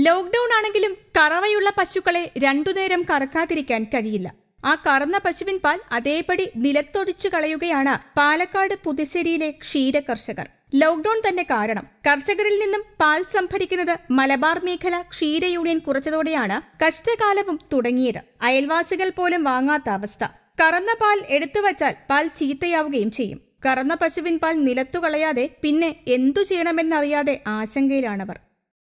lockdown ആണെങ്കിലും കറവയുള്ള പശുക്കളെ രണ്ടുനേരം കറക്കാതിരിക്കാൻ കഴിയില്ല ആ കറന്ന പശുവിൻ പാൽ അതേപടി നിലത്തൊടിച്ചു കളയുകയാണ് പാലക്കാട് പുതുശ്ശേരിയിലെ ക്ഷീര കർഷകർ ലോക്ക്ഡൌൺ തന്നെ കാരണം കർഷകരിൽ നിന്നും പാൽ സംഭരിക്കുന്നത് മലബാർ മേഖല ക്ഷീര യൂണിയൻ കുറച്ചതോടെയാണ് കഷ്ടകാലവും തുടങ്ങിയത് അയൽവാസികൾ പോലും വാങ്ങാത്ത അവസ്ഥ കറന്ന പാൽ എടുത്തുവച്ചാൽ പാൽ ചീത്തയാവുകയും ചെയ്യും കറന്ന പശുവിൻ പാൽ നിലത്തു കളയാതെ പിന്നെ എന്തു ചെയ്യണമെന്നറിയാതെ ആശങ്കയിലാണവർ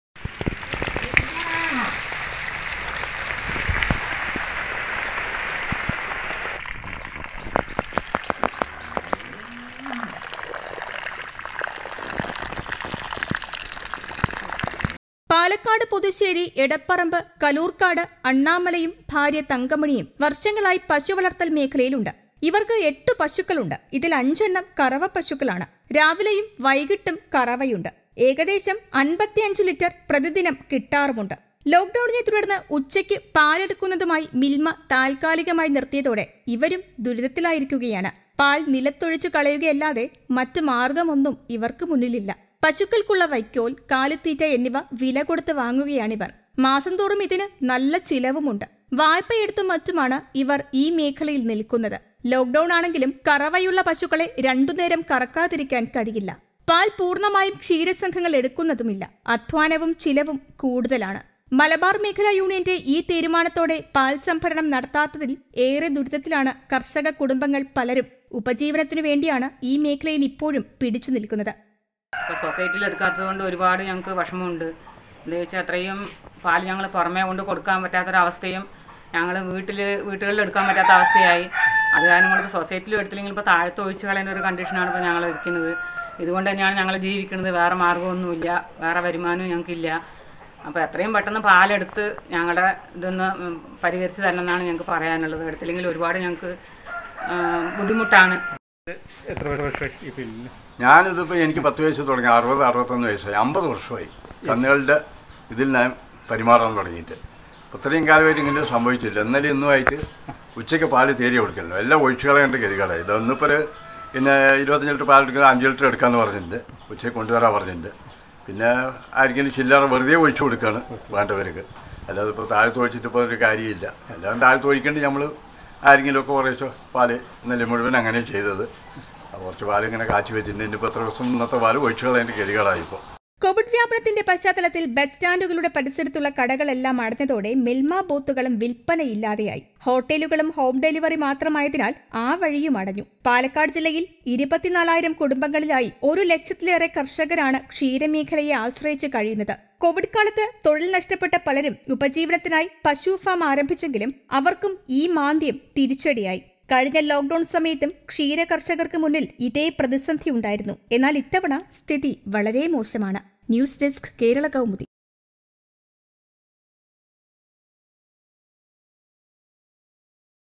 പാലക്കാട് പുതുശ്ശേരി എടപ്പറമ്പ് കലൂർക്കാട് അണ്ണാമലയും ഭാര്യ തങ്കമണിയും വർഷങ്ങളായി പശു വളർത്തൽ മേഖലയിലുണ്ട് ഇവർക്ക് എട്ട് പശുക്കളുണ്ട് ഇതിൽ അഞ്ചെണ്ണം കറവ പശുക്കളാണ് രാവിലെയും വൈകിട്ടും കറവയുണ്ട് ഏകദേശം അൻപത്തിയഞ്ചു ലിറ്റർ പ്രതിദിനം കിട്ടാറുമുണ്ട് ലോക്ഡൌണിനെ തുടർന്ന് ഉച്ചയ്ക്ക് പാലെടുക്കുന്നതുമായി മിൽമ താൽക്കാലികമായി നിർത്തിയതോടെ ഇവരും ദുരിതത്തിലായിരിക്കുകയാണ് പാൽ നിലത്തൊഴിച്ചു കളയുകയല്ലാതെ മറ്റു മാർഗമൊന്നും ഇവർക്ക് മുന്നിലില്ല പശുക്കൾക്കുള്ള വൈക്കോൽ കാലിത്തീറ്റ എന്നിവ വില കൊടുത്ത് വാങ്ങുകയാണിവർ മാസം തോറും ഇതിന് നല്ല ചിലവുമുണ്ട് വായ്പയെടുത്തും മറ്റുമാണ് ഇവർ ഈ മേഖലയിൽ നിൽക്കുന്നത് ലോക്ഡൌൺ ആണെങ്കിലും കറവയുള്ള പശുക്കളെ രണ്ടുനേരം കറക്കാതിരിക്കാൻ കഴിയില്ല പാൽ പൂർണ്ണമായും ക്ഷീരസംഘങ്ങൾ എടുക്കുന്നതുമില്ല അധ്വാനവും ചിലവും കൂടുതലാണ് മലബാർ മേഖലാ യൂണിയന്റെ ഈ തീരുമാനത്തോടെ പാൽ സംഭരണം നടത്താത്തതിൽ ഏറെ ദുരിതത്തിലാണ് കർഷക കുടുംബങ്ങൾ പലരും ഉപജീവനത്തിനു വേണ്ടിയാണ് ഈ മേഖലയിൽ ഇപ്പോഴും പിടിച്ചു നിൽക്കുന്നത് ഇപ്പോൾ സൊസൈറ്റിയിൽ എടുക്കാത്തത് കൊണ്ട് ഒരുപാട് ഞങ്ങൾക്ക് വിഷമമുണ്ട് എന്താ വെച്ചാൽ അത്രയും പാൽ ഞങ്ങൾ പുറമേ കൊണ്ട് കൊടുക്കാൻ പറ്റാത്തൊരവസ്ഥയും ഞങ്ങൾ വീട്ടിൽ വീട്ടുകളിൽ എടുക്കാൻ പറ്റാത്ത അവസ്ഥയായി അത് കാരണം കൊണ്ട് സൊസൈറ്റിയിൽ എടുത്തില്ലെങ്കിൽ ഇപ്പോൾ താഴത്ത് ഒഴിച്ച് കളയുന്ന ഒരു കണ്ടീഷനാണ് ഇപ്പോൾ ഞങ്ങൾ ഇരിക്കുന്നത് ഇതുകൊണ്ട് തന്നെയാണ് ഞങ്ങൾ ജീവിക്കുന്നത് വേറെ മാർഗ്ഗമൊന്നുമില്ല വേറെ വരുമാനവും ഞങ്ങൾക്കില്ല അപ്പോൾ എത്രയും പെട്ടെന്ന് പാലെടുത്ത് ഞങ്ങളുടെ ഇതൊന്ന് ഉം, പരിഹരിച്ച് തരണം എന്നാണ് ഞങ്ങൾക്ക് പറയാനുള്ളത് എടുത്തില്ലെങ്കിൽ ഒരുപാട് ഞങ്ങൾക്ക് ആ, ബുദ്ധിമുട്ടാണ് എത്ര വർഷമായി ഈ ഫീൽഡിൽ ഞാനിതിപ്പോൾ എനിക്ക് പത്ത് വയസ്സ് തുടങ്ങി അറുപത് അറുപത്തൊന്ന് വയസ്സായി അമ്പത് വർഷമായി കന്നുകളുടെ ഇതിൽ ഞാൻ പെരുമാറാൻ തുടങ്ങിയിട്ട് ഇത്രയും കാലമായിട്ട് ഇങ്ങനെ സംഭവിച്ചില്ല എന്നാലും ഇന്നുമായിട്ട് ഉച്ചയ്ക്ക് പാല് തേരി കൊടുക്കല്ലോ എല്ലാം ഒഴിച്ചു കളയേണ്ട ഗതികളായി ഇതൊന്നിപ്പോൾ ഒരു പിന്നെ ഇരുപത്തഞ്ച് ലിറ്റർ പാലെടുക്കുന്നത് അഞ്ച് ലിറ്റർ എടുക്കാമെന്ന് പറഞ്ഞിട്ടുണ്ട് ഉച്ചയ്ക്ക് കൊണ്ടുവരാൻ പറഞ്ഞിട്ടുണ്ട് പിന്നെ ആർക്കെങ്കിലും ചില്ലറ വെറുതെ ഒഴിച്ചു കൊടുക്കുകയാണ് വേണ്ടവർക്ക് അല്ലാതെ ഇപ്പോൾ താഴത്ത് ഒഴിച്ചിട്ട് ഇപ്പോൾ ഒരു കാര്യമില്ല എല്ലാം താഴത്ത് ഒഴിക്കേണ്ടി നമ്മൾ ആരെങ്കിലുമൊക്കെ കുറേശ്ശോ പാല് ഇന്നലെ മുഴുവൻ അങ്ങനെ ചെയ്തത് അപ്പോൾ കുറച്ച് പാലിങ്ങനെ കാച്ചി വെച്ചിട്ടുണ്ട് ഇനിയിപ്പോൾ എത്ര ദിവസം ഇന്നത്തെ പാല് ഒഴിച്ചു കളയേണ്ട ഗതികളായിപ്പോൾ കോവിഡ് വ്യാപനത്തിന്റെ പശ്ചാത്തലത്തിൽ ബസ് സ്റ്റാൻഡുകളുടെ പരിസരത്തുള്ള കടകളെല്ലാം അടഞ്ഞതോടെ മിൽമ ബൂത്തുകളും വിൽപ്പനയില്ലാതെയായി ഹോട്ടലുകളും ഹോം ഡെലിവറി മാത്രമായതിനാൽ ആ വഴിയും അടഞ്ഞു പാലക്കാട് ജില്ലയിൽ ഇരുപത്തിനാലായിരം കുടുംബങ്ങളിലായി ഒരു ലക്ഷത്തിലേറെ കർഷകരാണ് ക്ഷീരമേഖലയെ ആശ്രയിച്ച് കഴിയുന്നത് കോവിഡ് കാലത്ത് തൊഴിൽ നഷ്ടപ്പെട്ട പലരും ഉപജീവനത്തിനായി പശു ഫാം ആരംഭിച്ചെങ്കിലും അവർക്കും ഈ മാന്ദ്യം തിരിച്ചടിയായി കഴിഞ്ഞ ലോക്ഡൌൺ സമയത്തും ക്ഷീര കർഷകർക്ക് മുന്നിൽ ഇതേ പ്രതിസന്ധി ഉണ്ടായിരുന്നു എന്നാൽ ഇത്തവണ സ്ഥിതി വളരെ മോശമാണ് ന്യൂസ് ഡെസ്ക് കേരള കൗമുദി